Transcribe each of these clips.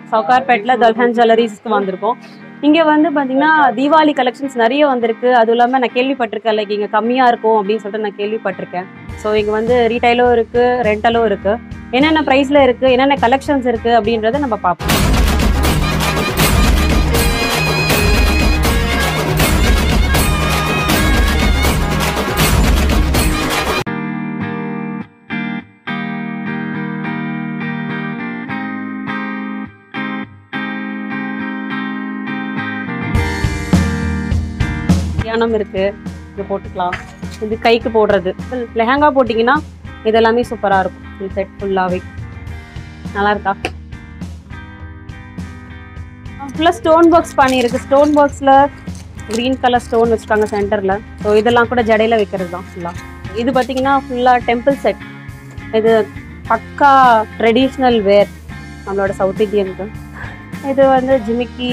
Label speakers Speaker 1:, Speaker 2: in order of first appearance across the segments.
Speaker 1: சவுகார்பேட்டில் தல்ஹன் ஜுவல்லரிஸ்க்கு வந்திருக்கோம் இங்கே வந்து பார்த்தீங்கன்னா தீபாவளி கலெக்ஷன்ஸ் நிறைய வந்திருக்கு அதுவும் இல்லாமல் நான் கேள்விப்பட்டிருக்கேன் லைக் இங்கே கம்மியாக இருக்கும் அப்படின்னு சொல்லிட்டு நான் கேள்விப்பட்டிருக்கேன் ஸோ இங்கே வந்து ரீட்டைலும் இருக்குது ரெண்டலும் இருக்குது என்னென்ன ப்ரைஸில் இருக்குது என்னென்ன கலெக்ஷன்ஸ் இருக்குது அப்படின்றத நம்ம பார்ப்போம் தியானம் இருக்கு இது போட்டுக்கலாம் இது கைக்கு போடுறது லெஹங்கா போட்டிங்கன்னா இது எல்லாமே சூப்பராக இருக்கும் இந்த செட் ஃபுல்லாகவே நல்லா இருக்கா ஃபுல்லாக ஸ்டோன் பாக்ஸ் பண்ணியிருக்கு ஸ்டோன் பாக்ஸில் க்ரீன் கலர் ஸ்டோன் வச்சுருக்காங்க சென்டரில் ஸோ இதெல்லாம் கூட ஜடையில் வைக்கிறது தான் ஃபுல்லாக இது பார்த்தீங்கன்னா ஃபுல்லாக டெம்பிள் செட் இது பக்கா ட்ரெடிஷ்னல் வேர் நம்மளோட சவுத் இந்தியனுக்கு இது வந்து ஜிமிக்கி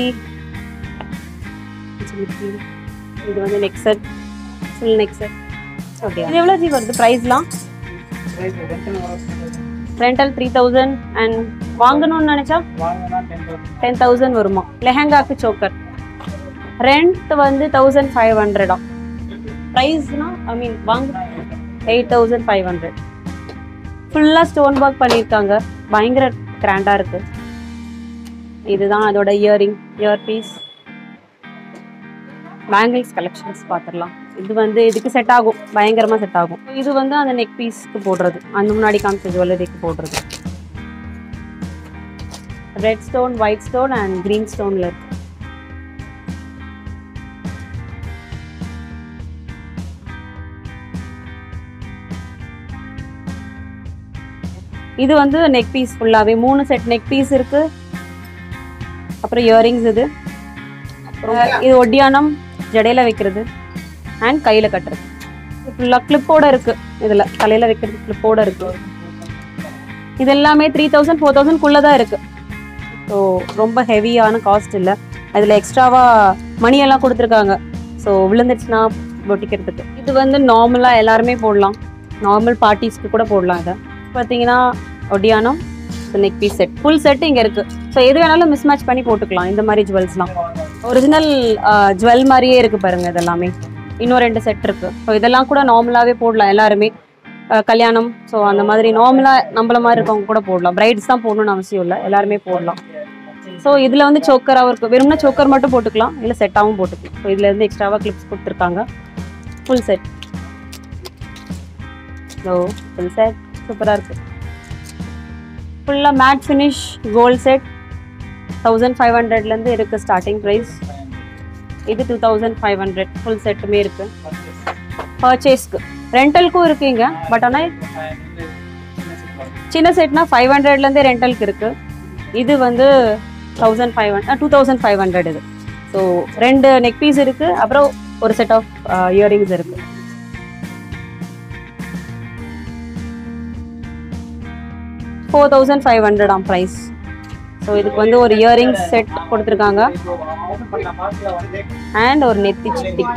Speaker 1: ஜிமிக்கி இது வந்து neck set full neck set okay இது எவ்வளோ ஜி வருது ப்ரைஸ்லாம் ரெண்டல் த்ரீ தௌசண்ட் அண்ட் வாங்கணும்னு நினச்சா டென் தௌசண்ட் வருமா லெஹங்காக்கு சோக்கர் ரெண்ட் வந்து தௌசண்ட் ஃபைவ் ஹண்ட்ரடா ப்ரைஸ்னா ஐ மீன் வாங்க எயிட் தௌசண்ட் ஃபைவ் ஹண்ட்ரட் ஃபுல்லாக ஸ்டோன் ஒர்க் பண்ணியிருக்காங்க பயங்கர கிராண்டாக இருக்கு இதுதான் அதோட earring ear piece bangles collections பார்த்துடலாம் இது வந்து இதுக்கு செட் ஆகும் பயங்கரமாக செட் ஆகும் இது வந்து அந்த நெக் பீஸ்க்கு போடுறது அந்த முன்னாடி காமிச்ச ஜுவல்லரிக்கு போடுறது red stone white stone and green ஸ்டோனில் இருக்கு இது வந்து நெக் பீஸ் ஃபுல்லாகவே மூணு செட் நெக் பீஸ் இருக்கு அப்புறம் இயரிங்ஸ் இது அப்புறம் இது ஒட்டியானம் ஜடையில வைக்கிறது அண்ட் கையில கட்டுறது ஃபுல்லாக கிளிப்போட இருக்கு இதுல தலையில வைக்கிறது கிளிப்போட இருக்கு இது எல்லாமே த்ரீ தௌசண்ட் ஃபோர் தௌசண்ட்குள்ளே தான் இருக்கு ஸோ ரொம்ப ஹெவியான காஸ்ட் இல்லை அதில் எக்ஸ்ட்ராவா மணி எல்லாம் கொடுத்துருக்காங்க ஸோ விழுந்துச்சுன்னா ஒட்டிக்கிறதுக்கு இது வந்து நார்மலாக எல்லாருமே போடலாம் நார்மல் பார்ட்டிஸ்க்கு கூட போடலாம் இதை பார்த்தீங்கன்னா ஒடியானம் neck piece set full set இங்கே இருக்கு ஸோ எது வேணாலும் மிஸ் மேட்ச் பண்ணி போட்டுக்கலாம் இந்த மாதிரி ஜுவல்ஸ்லாம் ஒரிஜினல் ஜுவல் மாதிரியே இருக்கு பாருங்க இதெல்லாமே இன்னும் ரெண்டு செட் இருக்கு ஸோ இதெல்லாம் கூட நார்மலாகவே போடலாம் எல்லாருமே அஹ், கல்யாணம் ஸோ அந்த மாதிரி நார்மலாக நம்மள மாதிரி இருக்கவங்க கூட போடலாம் பிரைட்ஸ் தான் போடணும்னு அவசியம் இல்லை எல்லாருமே போடலாம் ஸோ இதில் வந்து சோக்கராகவும் இருக்கும் வெறும்னா சோக்கர் மட்டும் போட்டுக்கலாம் இல்லை செட்டாகவும் போட்டுக்கலாம் ஸோ இதில் இருந்து எக்ஸ்ட்ராவாக கிளிப்ஸ் கொடுத்துருக்காங்க full set so full set சூப்பராக இருக்குது ஃபுல்லாக matte finish gold set thousand five ஹண்ட்ரட்லேருந்து இருக்குது ஸ்டார்டிங் ப்ரைஸ் இது two thousand five hundred full செட்டுமே இருக்குது பர்ச்சேஸ்க்கு ரெண்டலுக்கும் இருக்குங்க பட் ஆனால் சின்ன செட்னா ஃபைவ் ஹண்ட்ரட்லேருந்தே ரெண்டலுக்கு இருக்குது இது வந்து thousand five hundred two thousand five hundred இது ஸோ ரெண்டு நெக் பீஸ் இருக்குது அப்புறம் ஒரு செட் ஆஃப் இயரிங்ஸ் இருக்குது ஃபோர் தௌசண்ட் ஃபைவ் ஹண்ட்ரடாம் ப்ரைஸ் ஸோ இதுக்கு வந்து ஒரு இயரிங்ஸ் செட் கொடுத்துருக்காங்க அண்ட் ஒரு நெத்தி சிட்டி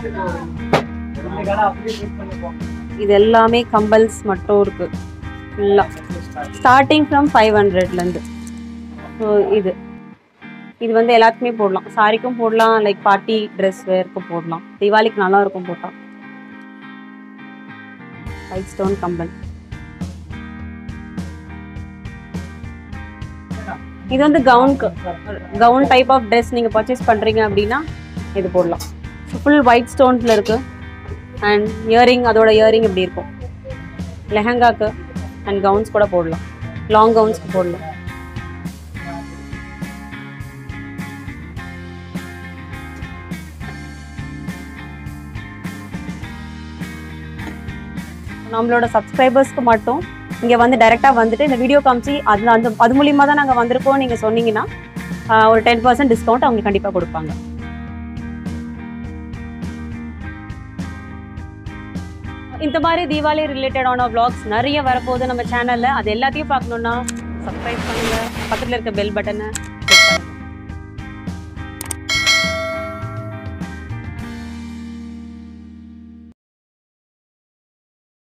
Speaker 1: இது எல்லாமே கம்பல்ஸ் மட்டும் இருக்கு ஃபுல்லாக ஸ்டார்டிங் ஃப்ரம் ஃபைவ் ஹண்ட்ரட்லேருந்து ஸோ இது இது வந்து எல்லாத்துக்குமே போடலாம் சாரிக்கும் போடலாம் லைக் பார்ட்டி ட்ரெஸ் வேர்க்கு போடலாம் தீபாவளிக்கு நல்லா இருக்கும் போட்டால் ஒயிட் ஸ்டோன் கம்பல் இது வந்து கவுனுக்கு கவுன் டைப் ஆஃப் ட்ரெஸ் நீங்கள் பர்ச்சேஸ் பண்ணுறீங்க அப்படின்னா இது போடலாம் ஃபுல் ஒயிட் ஸ்டோன்ஸில் இருக்குது அண்ட் இயரிங் அதோட இயரிங் இப்படி இருக்கும் லெஹங்காக்கு அண்ட் கவுன்ஸ் கூட போடலாம் லாங் கவுன்ஸ்க்கு போடலாம் நம்மளோட சப்ஸ்கிரைபர்ஸ்க்கு மட்டும் இங்கே வந்து டைரெக்டாக வந்துட்டு இந்த வீடியோ காமிச்சு அது அந்த அது மூலியமாக தான் நாங்கள் வந்திருக்கோம் நீங்கள் சொன்னீங்கன்னா ஆஹ், ஒரு டென் பர்சன்ட் டிஸ்கவுண்ட் அவங்க கண்டிப்பாக கொடுப்பாங்க இந்த மாதிரி தீபாவளி ரிலேட்டடான vlogs நிறைய வரப்போகுது நம்ம சேனலில் அது எல்லாத்தையும் பார்க்கணுன்னா சப்ஸ்கிரைப் பண்ணுங்கள் பக்கத்தில் இருக்க பெல் பட்டனை